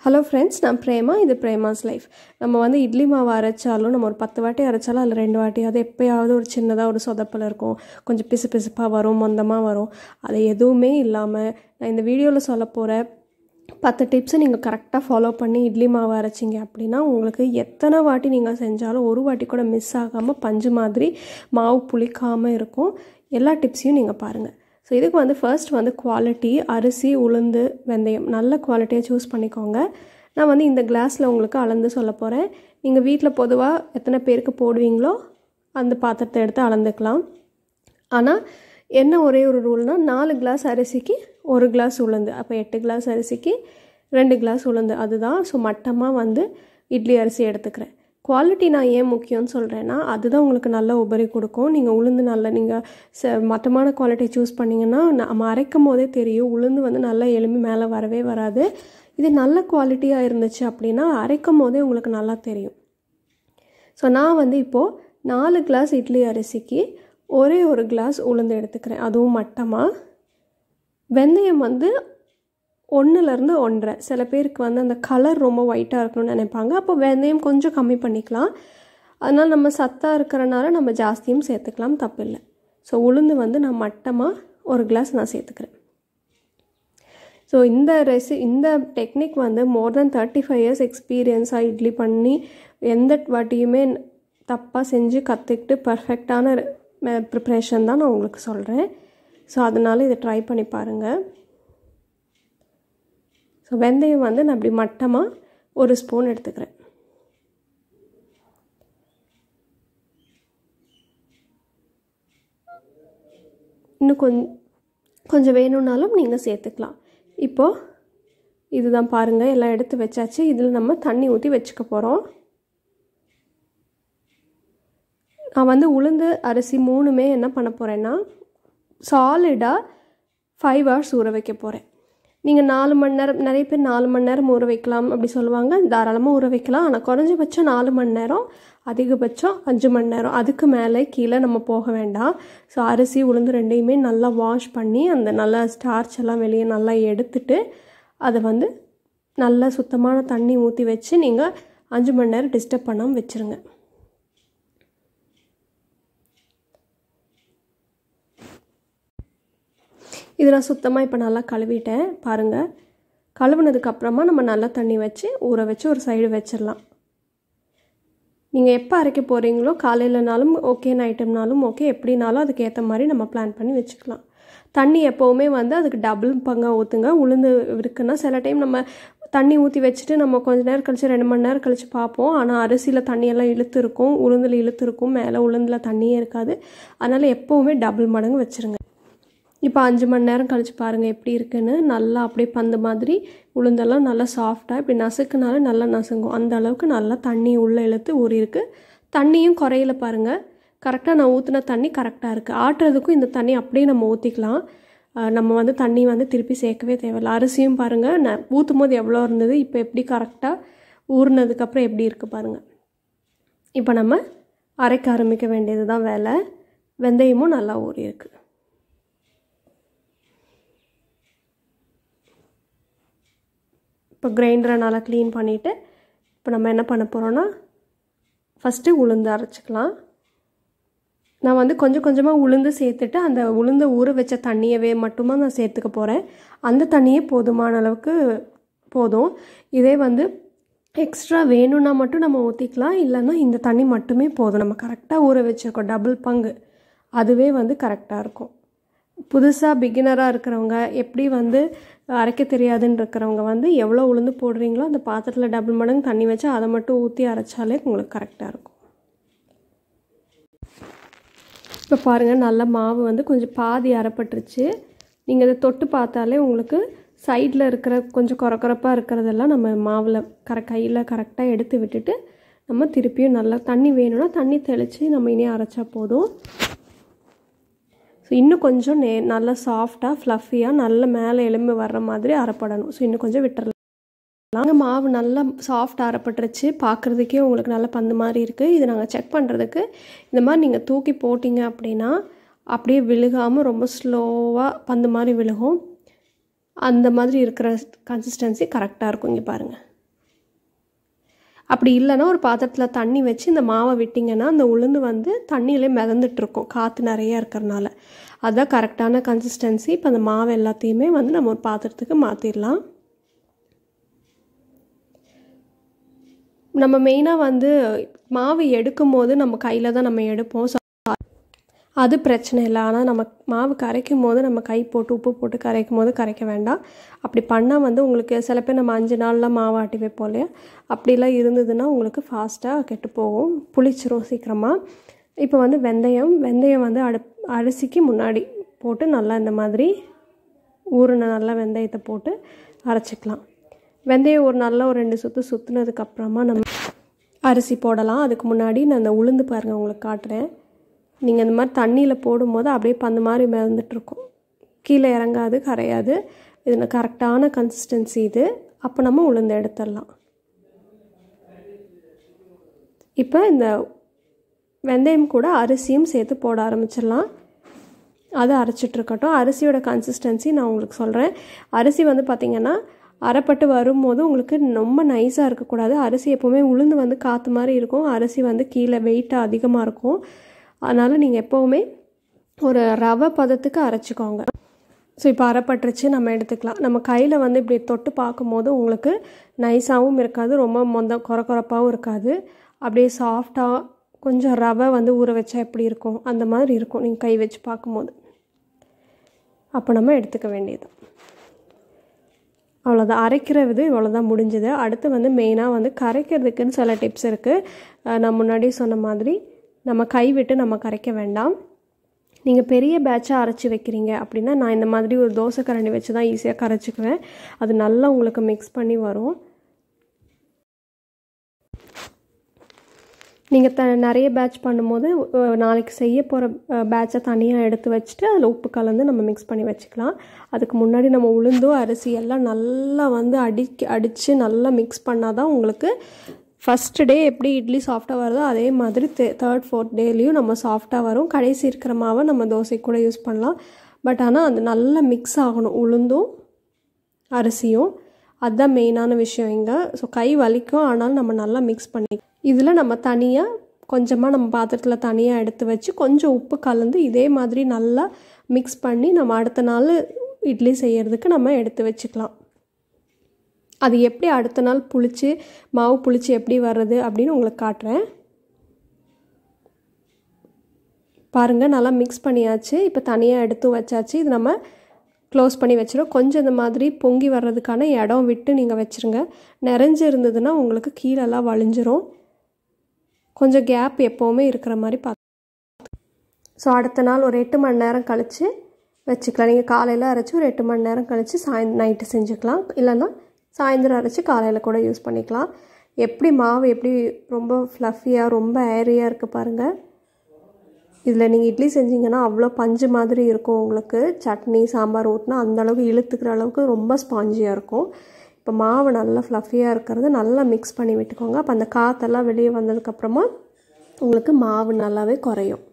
hello friends நான் பிரேமா இது Prema's life நம்ம வந்து இட்லி மாவு அரைச்சாலும் நம்ம ஒரு பத்து வாட்டி அரைச்சாலும் அதில் ரெண்டு வாட்டி அது எப்போயாவது ஒரு சின்னதாக ஒரு சொதப்பல் இருக்கும் கொஞ்சம் பிசு பிசுப்பாக வரும் மொந்தமாக வரும் அது எதுவுமே இல்லாமல் நான் இந்த வீடியோவில் சொல்ல போகிற பத்து டிப்ஸை நீங்கள் கரெக்டாக ஃபாலோ பண்ணி இட்லி மாவு அரைச்சிங்க அப்படின்னா உங்களுக்கு எத்தனை வாட்டி நீங்கள் செஞ்சாலும் ஒரு வாட்டி கூட மிஸ் ஆகாமல் பஞ்சு மாதிரி மாவு புளிக்காமல் இருக்கும் எல்லா டிப்ஸையும் நீங்கள் பாருங்கள் ஸோ இதுக்கு வந்து ஃபர்ஸ்ட் வந்து குவாலிட்டி அரிசி உளுந்து வெந்தயம் நல்ல குவாலிட்டியாக சூஸ் பண்ணிக்கோங்க நான் வந்து இந்த கிளாஸில் உங்களுக்கு அளந்து சொல்ல போகிறேன் நீங்கள் வீட்டில் பொதுவாக எத்தனை பேருக்கு போடுவீங்களோ அந்த பாத்திரத்தை எடுத்து அளந்துக்கலாம் ஆனால் என்ன ஒரே ஒரு ரூல்னால் நாலு கிளாஸ் அரிசிக்கு ஒரு கிளாஸ் உளுந்து அப்போ எட்டு கிளாஸ் அரிசிக்கு ரெண்டு கிளாஸ் உளுந்து அதுதான் ஸோ மட்டமாக வந்து இட்லி அரிசி எடுத்துக்கிறேன் குவாலிட்டி நான் ஏன் முக்கியம்னு சொல்கிறேன்னா அதுதான் உங்களுக்கு நல்ல உபரி கொடுக்கும் நீங்கள் உளுந்து நல்ல நீங்கள் ச மட்டமான குவாலிட்டி சூஸ் பண்ணிங்கன்னா நம்ம அரைக்கும் போதே தெரியும் உளுந்து வந்து நல்லா எலும்பி மேலே வரவே வராது இது நல்ல குவாலிட்டியாக இருந்துச்சு அப்படின்னா அரைக்கும் போதே உங்களுக்கு நல்லா தெரியும் ஸோ நான் வந்து இப்போது நாலு கிளாஸ் இட்லி அரிசிக்கு ஒரே ஒரு கிளாஸ் உளுந்து எடுத்துக்கிறேன் அதுவும் மட்டமாக வெந்தயம் வந்து ஒன்றுலேருந்து ஒன்றரை சில பேருக்கு வந்து அந்த கலர் ரொம்ப ஒயிட்டாக இருக்கணும்னு நினைப்பாங்க அப்போ வெந்தயம் கொஞ்சம் கம்மி பண்ணிக்கலாம் அதனால் நம்ம சத்தாக இருக்கிறனால நம்ம ஜாஸ்தியும் சேர்த்துக்கலாம் தப்பில்லை ஸோ உளுந்து வந்து நான் மட்டமாக ஒரு கிளாஸ் நான் சேர்த்துக்கிறேன் ஸோ இந்த ரெசி இந்த டெக்னிக் வந்து more than thirty five years எக்ஸ்பீரியன்ஸாக இட்லி பண்ணி எந்த வாட்டியுமே தப்பாக செஞ்சு கற்றுக்கிட்டு பர்ஃபெக்டான ப்ரிப்ரேஷன் தான் நான் உங்களுக்கு சொல்கிறேன் ஸோ அதனால் இதை ட்ரை பண்ணி பாருங்கள் ஸோ வெந்தயம் வந்து நான் அப்படி மட்டமாக ஒரு ஸ்பூன் எடுத்துக்கிறேன் இன்னும் கொஞ்சம் கொஞ்சம் வேணும்னாலும் நீங்கள் சேர்த்துக்கலாம் இப்போது இதுதான் பாருங்கள் எல்லாம் எடுத்து வச்சாச்சு இதில் நம்ம தண்ணி ஊற்றி வச்சுக்க போகிறோம் நான் வந்து உளுந்து அரிசி மூணுமே என்ன பண்ண போகிறேன்னா சாலிடாக ஃபைவ் ஹவர்ஸ் ஊற வைக்க போகிறேன் நீங்கள் நாலு மணி நேரம் நிறைய பேர் நாலு மணி நேரம் ஊற வைக்கலாம் அப்படி சொல்லுவாங்க தாராளமாக ஊற வைக்கலாம் ஆனால் குறைஞ்சபட்சம் நாலு மணி நேரம் அதிகபட்சம் அஞ்சு மணி நேரம் அதுக்கு மேலே கீழே நம்ம போக வேண்டாம் ஸோ அரிசி உளுந்து ரெண்டையுமே நல்லா வாஷ் பண்ணி அந்த நல்லா ஸ்டார்ச் எல்லாம் வெளியே நல்லா எடுத்துட்டு அதை வந்து நல்லா சுத்தமான தண்ணி ஊற்றி வச்சு நீங்கள் அஞ்சு மணி நேரம் டிஸ்டர்ப் பண்ணாமல் வச்சுருங்க இது நான் சுத்தமாக இப்போ நல்லா கழுவிட்டேன் பாருங்கள் கழுவுனதுக்கப்புறமா நம்ம நல்லா தண்ணி வச்சு ஊற வச்சு ஒரு சைடு வச்சிடலாம் நீங்கள் எப்போ அரைக்க போகிறீங்களோ காலையிலனாலும் ஓகே நைட்டுனாலும் ஓகே எப்படினாலும் அதுக்கு ஏற்ற மாதிரி நம்ம பிளான் பண்ணி வச்சுக்கலாம் தண்ணி எப்போவுமே வந்து அதுக்கு டபுள் பங்காக ஊற்றுங்க உளுந்து இருக்குன்னா சில டைம் நம்ம தண்ணி ஊற்றி வச்சுட்டு நம்ம கொஞ்ச நேரம் கழிச்சு ரெண்டு மணி நேரம் கழித்து பார்ப்போம் ஆனால் அரிசியில் தண்ணியெல்லாம் இழுத்து இருக்கும் உளுந்தில் இழுத்து இருக்கும் மேலே உளுந்தில் தண்ணியே இருக்காது அதனால் எப்போவுமே டபுள் மடங்கு வச்சுருங்க இப்போ அஞ்சு மணி நேரம் கழித்து பாருங்கள் எப்படி இருக்குன்னு நல்லா அப்படியே பந்து மாதிரி உளுந்தெல்லாம் நல்லா சாஃப்டாக இப்படி நசுக்குனாலே நல்லா நசுங்கும் அந்த அளவுக்கு நல்லா தண்ணி உள்ளே இழுத்து ஊறியிருக்கு தண்ணியும் குறையில பாருங்கள் கரெக்டாக நான் ஊற்றின தண்ணி கரெக்டாக இருக்குது ஆட்டுறதுக்கும் இந்த தண்ணி அப்படியே நம்ம ஊற்றிக்கலாம் நம்ம வந்து தண்ணி வந்து திருப்பி சேர்க்கவே தேவையில்ல அரிசியும் பாருங்கள் நான் ஊற்றும் போது எவ்வளோ இருந்தது இப்போ எப்படி கரெக்டாக ஊறினதுக்கப்புறம் எப்படி இருக்குது பாருங்கள் இப்போ நம்ம அரைக்க ஆரம்பிக்க வேண்டியது தான் வேலை வெந்தயமும் நல்லா ஊறி இருக்குது இப்போ கிரைண்டரை நல்லா க்ளீன் பண்ணிவிட்டு இப்போ நம்ம என்ன பண்ண போகிறோன்னா ஃபஸ்ட்டு உளுந்து அரைச்சிக்கலாம் நான் வந்து கொஞ்சம் கொஞ்சமாக உளுந்து சேர்த்துட்டு அந்த உளுந்து ஊற வச்ச தண்ணியவே மட்டுமா நான் சேர்த்துக்க போகிறேன் அந்த தண்ணியே போதுமான அளவுக்கு போதும் இதே வந்து எக்ஸ்ட்ரா வேணும்னா மட்டும் நம்ம ஊற்றிக்கலாம் இல்லைன்னா இந்த தண்ணி மட்டுமே போதும் நம்ம கரெக்டாக ஊற வச்சுருக்கோம் டபுள் பங்கு அதுவே வந்து கரெக்டாக இருக்கும் புதுசாக பிகினராக இருக்கிறவங்க எப்படி வந்து அரைக்க தெரியாதுன்னு இருக்கிறவங்க வந்து எவ்வளோ உளுந்து போடுறீங்களோ அந்த பாத்திரத்தில் டபுள் மடங்கு தண்ணி வச்சு அதை மட்டும் ஊற்றி அரைச்சாலே உங்களுக்கு கரெக்டாக இருக்கும் இப்போ பாருங்கள் நல்ல மாவு வந்து கொஞ்சம் பாதி அரைப்பட்டுருச்சு நீங்கள் இதை தொட்டு பார்த்தாலே உங்களுக்கு சைடில் இருக்கிற கொஞ்சம் குறக்குறப்பாக இருக்கிறதெல்லாம் நம்ம மாவில் கர கையில் கரெக்டாக எடுத்து விட்டுட்டு நம்ம திருப்பியும் நல்லா தண்ணி வேணும்னா தண்ணி தெளித்து நம்ம இனி அரைச்சா போதும் ஸோ இன்னும் கொஞ்சம் நே நல்லா சாஃப்டாக ஃப்ளஃபியாக நல்ல மேலே எலும்பு வர்ற மாதிரி அரைப்படணும் ஸோ இன்னும் கொஞ்சம் விட்டுறலாம் நாங்கள் மாவு நல்லா சாஃப்ட் அரைப்பட்டுருச்சு பார்க்குறதுக்கே உங்களுக்கு நல்ல பந்து மாதிரி இருக்குது இது நாங்கள் செக் பண்ணுறதுக்கு இந்த மாதிரி நீங்கள் தூக்கி போட்டிங்க அப்படின்னா அப்படியே விழுகாமல் ரொம்ப ஸ்லோவாக பந்து மாதிரி விழுகும் அந்த மாதிரி இருக்கிற கன்சிஸ்டன்சி கரெக்டாக இருக்கும் இங்கே பாருங்கள் அப்படி இல்லைன்னா ஒரு பாத்திரத்தில் தண்ணி வச்சு இந்த மாவை விட்டிங்கன்னா அந்த உளுந்து வந்து தண்ணியிலே மிதந்துட்டுருக்கும் காற்று நிறையா இருக்கிறனால அதுதான் கரெக்டான கன்சிஸ்டன்சி இப்போ அந்த மாவு எல்லாத்தையுமே வந்து நம்ம ஒரு பாத்திரத்துக்கு மாற்றிடலாம் நம்ம மெயினாக வந்து மாவு எடுக்கும் போது நம்ம கையில் தான் நம்ம எடுப்போம் ஸோ அது பிரச்சனை இல்லை ஆனால் நம்ம மாவு கரைக்கும் போது நம்ம கை போட்டு உப்பு போட்டு கரைக்கும் போது கரைக்க வேண்டாம் அப்படி பண்ணால் வந்து உங்களுக்கு சில பேர் நம்ம அஞ்சு நாளில் மாவு ஆட்டி வைப்போம் இல்லையா அப்படிலாம் இருந்ததுன்னா உங்களுக்கு ஃபாஸ்ட்டாக கெட்டு போகும் புளிச்சிரும் சீக்கிரமாக இப்போ வந்து வெந்தயம் வெந்தயம் வந்து அடு அரிசிக்கு முன்னாடி போட்டு நல்லா இந்த மாதிரி ஊறின நல்லா வெந்தயத்தை போட்டு அரைச்சிக்கலாம் வெந்தயம் ஒரு நல்லா ஒரு ரெண்டு சுற்று சுற்றுனதுக்கப்புறமா நம்ம அரிசி போடலாம் அதுக்கு முன்னாடி நான் அந்த உளுந்து பாருங்கள் உங்களுக்கு காட்டுறேன் நீங்கள் இந்த மாதிரி தண்ணியில் போடும்போது அப்படியே பந்து மாதிரி மிதந்துட்டுருக்கும் கீழே இறங்காது கரையாது இது கரெக்டான கன்சிஸ்டன்சி இது அப்போ நம்ம உளுந்து எடுத்துடலாம் இப்போ இந்த வெந்தயம் கூட அரிசியும் சேர்த்து போட ஆரம்பிச்சிடலாம் அது அரைச்சிட்ருக்கட்டும் அரிசியோட கன்சிஸ்டன்சி நான் உங்களுக்கு சொல்கிறேன் அரிசி வந்து பார்த்திங்கன்னா அரைப்பட்டு வரும்போது உங்களுக்கு ரொம்ப நைஸாக இருக்கக்கூடாது அரிசி எப்போவுமே உளுந்து வந்து காற்று மாதிரி இருக்கும் அரிசி வந்து கீழே வெயிட்டாக அதிகமாக இருக்கும் அதனால் நீங்கள் எப்போவுமே ஒரு ரவை பதத்துக்கு அரைச்சிக்கோங்க ஸோ இப்போ அரைப்பட்டுருச்சு நம்ம எடுத்துக்கலாம் நம்ம கையில் வந்து இப்படி தொட்டு பார்க்கும்போது உங்களுக்கு நைஸாகவும் இருக்காது ரொம்ப மொந்த குறை குறைப்பாகவும் இருக்காது அப்படியே சாஃப்டாக கொஞ்சம் ரவை வந்து ஊற வச்சா எப்படி இருக்கும் அந்த மாதிரி இருக்கும் நீங்கள் கை வச்சு பார்க்கும்போது அப்போ நம்ம எடுத்துக்க வேண்டியது அவ்வளோதான் அரைக்கிற இது இவ்வளோதான் முடிஞ்சது அடுத்து வந்து மெயினாக வந்து கரைக்கிறதுக்குன்னு சில டிப்ஸ் இருக்குது நான் முன்னாடி சொன்ன மாதிரி நம்ம கை விட்டு நம்ம கரைக்க வேண்டாம் நீங்கள் பெரிய பேட்சாக அரைச்சி வைக்கிறீங்க அப்படின்னா நான் இந்த மாதிரி ஒரு தோசை கரண்டி வச்சு தான் ஈஸியாக கரைச்சிக்குவேன் அது நல்லா உங்களுக்கு மிக்ஸ் பண்ணி வரும் நீங்கள் த நிறைய பேட்ச் பண்ணும்போது நாளைக்கு செய்ய போகிற பேட்சை தனியாக எடுத்து வச்சுட்டு அதில் உப்பு கலந்து நம்ம மிக்ஸ் பண்ணி வச்சுக்கலாம் அதுக்கு முன்னாடி நம்ம உளுந்தோ அரிசி எல்லாம் நல்லா வந்து அடிக்க அடித்து நல்லா மிக்ஸ் பண்ணால் தான் உங்களுக்கு ஃபஸ்ட்டு டே எப்படி இட்லி சாஃப்டாக வருதோ அதே மாதிரி தேர்ட் ஃபோர்த் டேலேயும் நம்ம சாஃப்டாக வரும் கடைசி இருக்கிற மாவை நம்ம தோசை கூட யூஸ் பண்ணலாம் பட் ஆனால் அது நல்லா மிக்ஸ் ஆகணும் உளுந்தும் அரிசியும் அதுதான் மெயினான விஷயம் இங்கே ஸோ கை வலிக்கும் ஆனாலும் நம்ம நல்லா மிக்ஸ் பண்ணி இதில் நம்ம தனியாக கொஞ்சமாக நம்ம பாத்திரத்தில் தனியாக எடுத்து வச்சு கொஞ்சம் உப்பு கலந்து இதே மாதிரி நல்லா மிக்ஸ் பண்ணி நம்ம அடுத்த நாள் இட்லி செய்கிறதுக்கு நம்ம எடுத்து வச்சுக்கலாம் அது எப்படி அடுத்த நாள் புளிச்சு மாவு புளிச்சு எப்படி வர்றது அப்படின்னு உங்களுக்கு காட்டுறேன் பாருங்கள் நல்லா மிக்ஸ் பண்ணியாச்சு இப்போ தனியாக எடுத்து வச்சாச்சு இது நம்ம க்ளோஸ் பண்ணி வச்சிடும் கொஞ்சம் இந்த மாதிரி பொங்கி வர்றதுக்கான இடம் விட்டு நீங்கள் வச்சுருங்க நிறைஞ்சு இருந்ததுன்னா உங்களுக்கு கீழெல்லாம் வழிஞ்சிரும் கொஞ்சம் கேப் எப்போவுமே இருக்கிற மாதிரி பார்த்து ஸோ அடுத்த நாள் ஒரு எட்டு மணி நேரம் கழித்து வச்சுக்கலாம் நீங்கள் காலையில் அரைச்சி ஒரு எட்டு மணி நேரம் கழித்து சாய் நைட்டு செஞ்சுக்கலாம் இல்லைன்னா சாயந்தரம் அரைச்சி காலையில் கூட யூஸ் பண்ணிக்கலாம் எப்படி மாவு எப்படி ரொம்ப ஃப்ளஃபியாக ரொம்ப ஏரியாக இருக்குது பாருங்கள் இதில் நீங்கள் இட்லி செஞ்சிங்கன்னா அவ்வளோ பஞ்சு மாதிரி இருக்கும் உங்களுக்கு சட்னி சாம்பார் ஊற்றினா அந்தளவுக்கு இழுத்துக்கிற அளவுக்கு ரொம்ப ஸ்பாஞ்சியாக இருக்கும் இப்போ மாவு நல்லா ஃப்ளஃபியாக இருக்கிறது நல்லா மிக்ஸ் பண்ணி விட்டுக்கோங்க அப்போ அந்த காற்றெல்லாம் வெளியே வந்ததுக்கப்புறமா உங்களுக்கு மாவு நல்லாவே குறையும்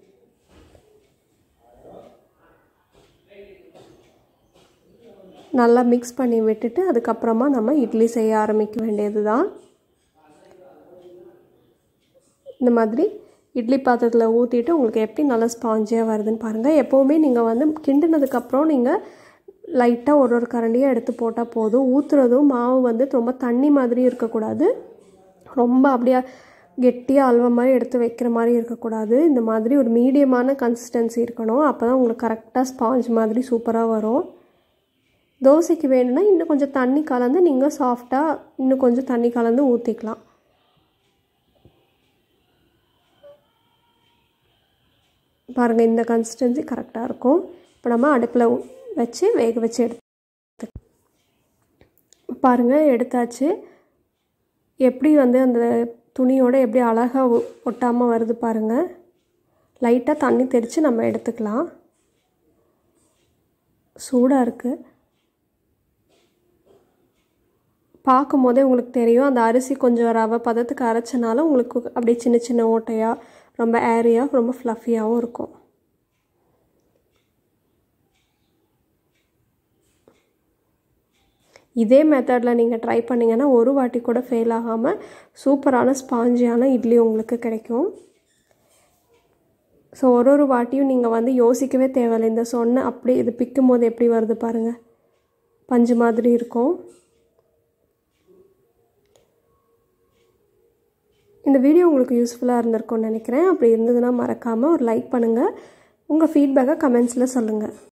நல்லா மிக்ஸ் பண்ணி விட்டுட்டு அதுக்கப்புறமா நம்ம இட்லி செய்ய ஆரம்பிக்க வேண்டியது தான் இந்த மாதிரி இட்லி பாத்திரத்தில் ஊற்றிட்டு உங்களுக்கு எப்படி நல்லா ஸ்பாஞ்சியாக வருதுன்னு பாருங்கள் எப்போவுமே நீங்கள் வந்து கிண்டினதுக்கப்புறம் நீங்கள் லைட்டாக ஒரு ஒரு கரண்டியாக எடுத்து போட்டால் போதும் ஊற்றுறதும் மாவு வந்து ரொம்ப தண்ணி மாதிரி இருக்கக்கூடாது ரொம்ப அப்படியே கெட்டியாக அல்வா மாதிரி எடுத்து வைக்கிற மாதிரி இருக்கக்கூடாது இந்த மாதிரி ஒரு மீடியமான கன்சிஸ்டன்சி இருக்கணும் அப்போ தான் உங்களுக்கு கரெக்டாக ஸ்பாஞ்ச் மாதிரி சூப்பராக வரும் தோசைக்கு வேணும்னா இன்னும் கொஞ்சம் தண்ணி கலந்து நீங்கள் சாஃப்டாக இன்னும் கொஞ்சம் தண்ணி கலந்து ஊற்றிக்கலாம் பாருங்கள் இந்த கன்சிஸ்டன்சி கரெக்டாக இருக்கும் இப்போ நம்ம அடுப்பில் வச்சு வேக வச்சு எடுத்து பாருங்கள் எடுத்தாச்சு எப்படி வந்து அந்த துணியோடு எப்படி அழகாக ஒட்டாமல் வருது பாருங்கள் லைட்டாக தண்ணி தெரித்து நம்ம எடுத்துக்கலாம் சூடாக இருக்குது பார்க்கும் போதே உங்களுக்கு தெரியும் அந்த அரிசி கொஞ்சம் ரவை பதத்துக்கு அரைச்சனால உங்களுக்கு அப்படியே சின்ன சின்ன ஓட்டையாக ரொம்ப ஏரியாக ரொம்ப ஃப்ளஃபியாகவும் இருக்கும் இதே மெத்தடில் நீங்கள் ட்ரை பண்ணிங்கன்னா ஒரு வாட்டி கூட ஃபெயில் ஆகாமல் சூப்பரான ஸ்பாஞ்சியான இட்லி உங்களுக்கு கிடைக்கும் ஸோ ஒரு ஒரு வாட்டியும் நீங்கள் வந்து யோசிக்கவே தேவையில்லை இந்த சொன்ன அப்படி இது பிக்கும் போது எப்படி வருது பாருங்கள் பஞ்சு மாதிரி இருக்கும் இந்த வீடியோ உங்களுக்கு யூஸ்ஃபுல்லாக இருந்திருக்கும்னு நினைக்கிறேன் அப்படி இருந்ததுன்னா மறக்காமல் ஒரு லைக் பண்ணுங்கள் உங்கள் ஃபீட்பேக்கை கமெண்ட்ஸில் சொல்லுங்கள்